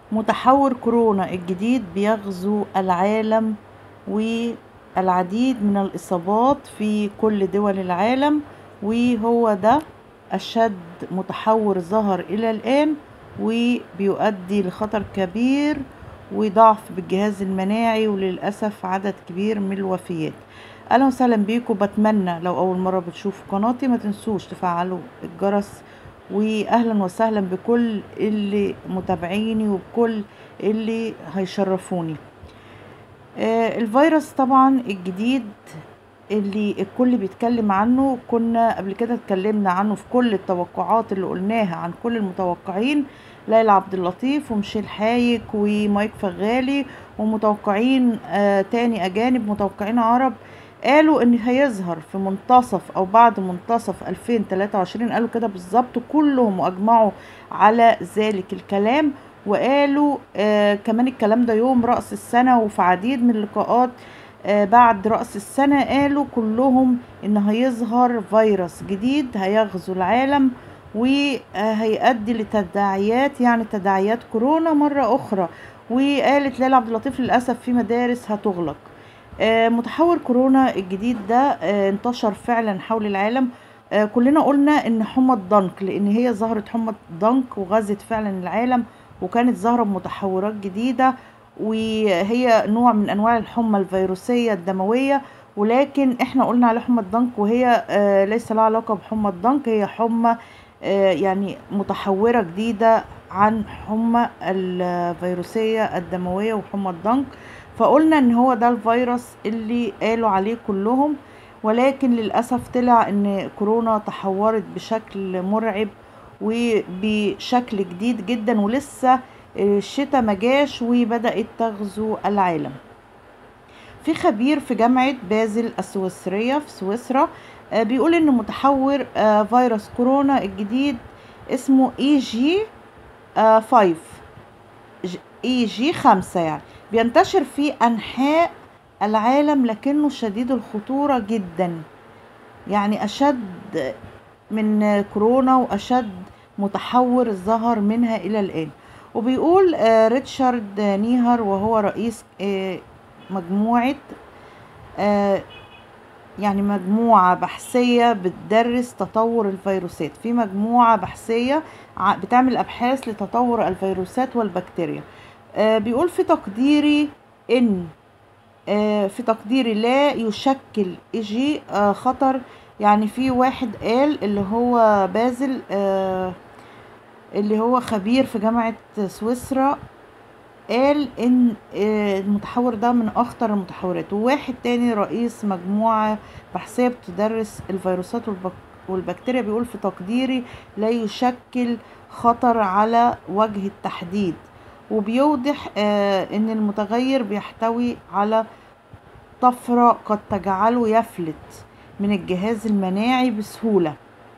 متحور كورونا الجديد بيغزو العالم والعديد من الإصابات في كل دول العالم وهو ده أشد متحور ظهر إلى الآن وبيؤدي لخطر كبير وضعف بالجهاز المناعي وللأسف عدد كبير من الوفيات أهلا وسهلا بيكم بتمنى لو أول مرة بتشوفوا قناتي ما تنسوش تفعلوا الجرس واهلا وسهلا بكل اللي متابعيني وبكل اللي هيشرفوني آه الفيروس طبعا الجديد اللي الكل بيتكلم عنه كنا قبل كده اتكلمنا عنه في كل التوقعات اللي قلناها عن كل المتوقعين ليلى عبد اللطيف ومشيل حايك ومايك فغالي ومتوقعين آه تاني اجانب متوقعين عرب قالوا ان هيظهر في منتصف او بعد منتصف 2023 قالوا كده بالظبط كلهم واجمعوا على ذلك الكلام وقالوا آه كمان الكلام ده يوم رأس السنة وفي عديد من اللقاءات آه بعد رأس السنة قالوا كلهم ان هيظهر فيروس جديد هيغزو العالم وهيؤدي لتداعيات يعني تداعيات كورونا مرة أخرى وقالت ليلى عبد اللطيف للأسف في مدارس هتغلق آه متحور كورونا الجديد ده آه انتشر فعلا حول العالم آه كلنا قلنا ان حمى الضنك لان هي ظهرت حمى الضنك وغزت فعلا العالم وكانت ظاهره بمتحورات جديده وهي نوع من انواع الحمى الفيروسيه الدمويه ولكن احنا قلنا على حمى الضنك وهي ليس لها علاقه بحمى الضنك هي حمى يعني متحوره جديده عن حمى الفيروسيه الدمويه وحمى الضنك فقلنا ان هو ده الفيروس اللي قالوا عليه كلهم ولكن للأسف طلع ان كورونا تحورت بشكل مرعب وبشكل جديد جدا ولسه الشتاء مجاش وبدأت تغزو العالم في خبير في جامعة بازل السويسرية في سويسرا بيقول ان متحور فيروس كورونا الجديد اسمه اي جي 5 اي جي 5 يعني بينتشر في أنحاء العالم لكنه شديد الخطورة جدا يعني أشد من كورونا وأشد متحور ظهر منها إلى الآن وبيقول ريتشارد نيهر وهو رئيس مجموعة يعني مجموعة بحثية بتدرس تطور الفيروسات في مجموعة بحثية بتعمل أبحاث لتطور الفيروسات والبكتيريا بيقول في تقديري ان في تقديري لا يشكل يجي خطر يعني في واحد قال اللي هو بازل اللي هو خبير في جامعة سويسرا قال ان المتحور ده من اخطر المتحورات وواحد تاني رئيس مجموعة بحثية بتدرس الفيروسات والبكتيريا بيقول في تقديري لا يشكل خطر على وجه التحديد وبيوضح آه ان المتغير بيحتوي على طفرة قد تجعله يفلت من الجهاز المناعي بسهولة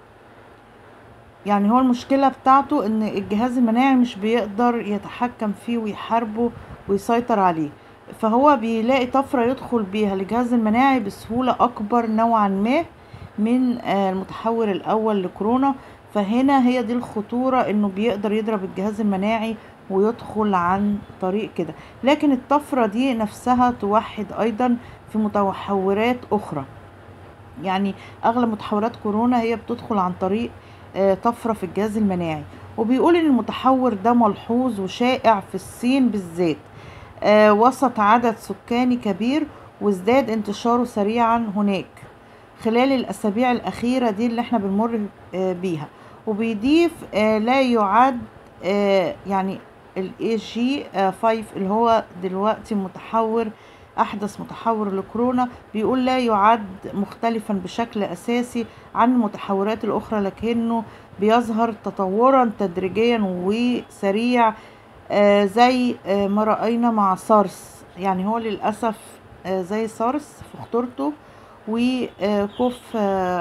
يعني هو المشكلة بتاعته ان الجهاز المناعي مش بيقدر يتحكم فيه ويحاربه ويسيطر عليه فهو بيلاقي طفرة يدخل بيها الجهاز المناعي بسهولة اكبر نوعا ما من آه المتحور الاول لكورونا فهنا هي دي الخطورة انه بيقدر يضرب الجهاز المناعي ويدخل عن طريق كده لكن الطفرة دي نفسها توحد أيضا في متحورات أخرى يعني أغلب متحورات كورونا هي بتدخل عن طريق طفرة في الجهاز المناعي وبيقول إن المتحور ده ملحوظ وشائع في الصين بالذات وسط عدد سكاني كبير وازداد انتشاره سريعا هناك خلال الأسابيع الأخيرة دي اللي احنا بنمر بيها وبيضيف لا يعد يعني الاي جي 5 اللي هو دلوقتي متحور احدث متحور لكورونا بيقول لا يعد مختلفا بشكل اساسي عن المتحورات الاخرى لكنه بيظهر تطورا تدريجيا وسريع زي ما راينا مع سارس يعني هو للاسف زي سارس في خطورته وكوف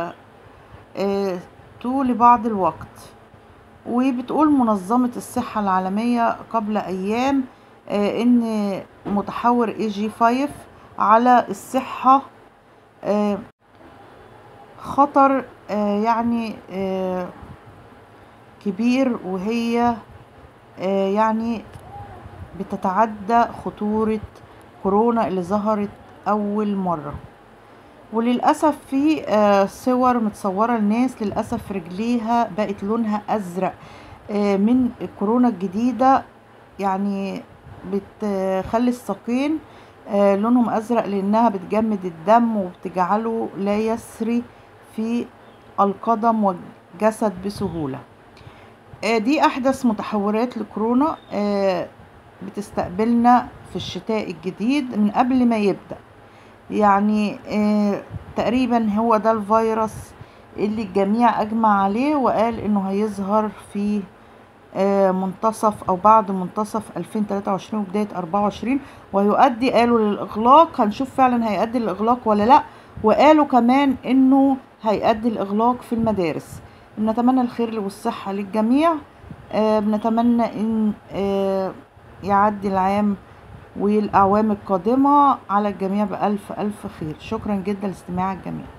تو لبعض الوقت وبتقول منظمة الصحة العالمية قبل أيام إن متحور اي جي 5 على الصحة خطر يعني كبير وهي يعني بتتعدى خطورة كورونا اللي ظهرت أول مرة وللأسف في آه، صور متصورة لناس للأسف رجليها بقت لونها أزرق آه، من الكورونا الجديدة يعني بتخلي الساقين آه، لونهم أزرق لأنها بتجمد الدم وبتجعله لا يسري في القدم والجسد بسهولة آه، دي أحدث متحورات لكورونا آه، بتستقبلنا في الشتاء الجديد من قبل ما يبدأ يعني آه، تقريبا هو ده الفيروس اللي الجميع أجمع عليه وقال إنه هيظهر في آه، منتصف أو بعد منتصف 2023 وبداية 24 ويؤدي قالوا للإغلاق هنشوف فعلا هيؤدي للإغلاق ولا لأ وقالوا كمان إنه هيؤدي الإغلاق في المدارس بنتمنى الخير والصحة للجميع آه، بنتمنى إن آه، يعدي العام والأعوام القادمة على الجميع بألف ألف خير شكرا جدا لاستماع الجميع